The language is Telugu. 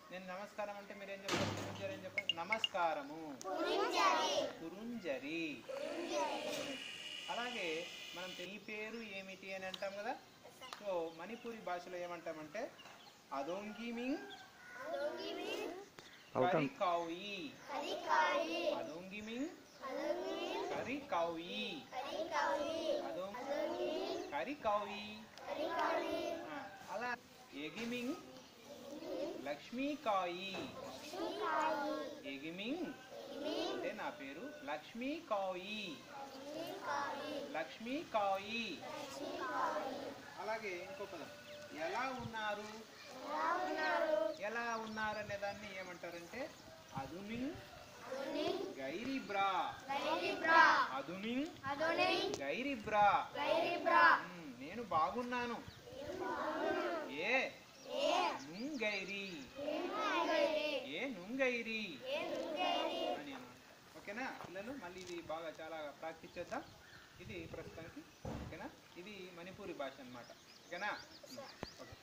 నేను నమస్కారం అంటే మీరు ఏం చెప్పారు కురుంజరి ఏం చెప్పారు నమస్కారము కురుంజరి అలాగే మనం ఈ పేరు ఏమిటి అని అంటాం కదా సో మణిపూరి భాషలో ఏమంటామంటే అదొంగిమింగ్ అవుతాం కరి కాయి అదొంగిమింగ్ కరి కాయి అదొం కరి కాయి ఆ, అలా ఎగిమింగ్ లక్ష్మీకాయి ఎగిమింగ్ అంటే నా పేరు లక్ష్మీకాయి లక్ష్మీకాయి అలాగే ఇంకో పదం ఎలా ఉన్నారు ఎలా ఉన్నారు అనే దాన్ని ఏమంటారంటే అదుమింగ్ గైరిబ్రా అదుమింగ్ గైరిబ్రా ఉమ్, నేను బాగున్నాను ఏ నుంగైరి ఏ నుంగైరి అని అన్నమాట ఓకేనా పిల్లలు మళ్ళీ ఇది బాగా చాలా ప్రాక్టీస్ చేద్దాం ఇది ప్రస్తుతానికి ఓకేనా ఇది మణిపూరి భాష అన్నమాట ఓకేనా ఉమ్, ఓకే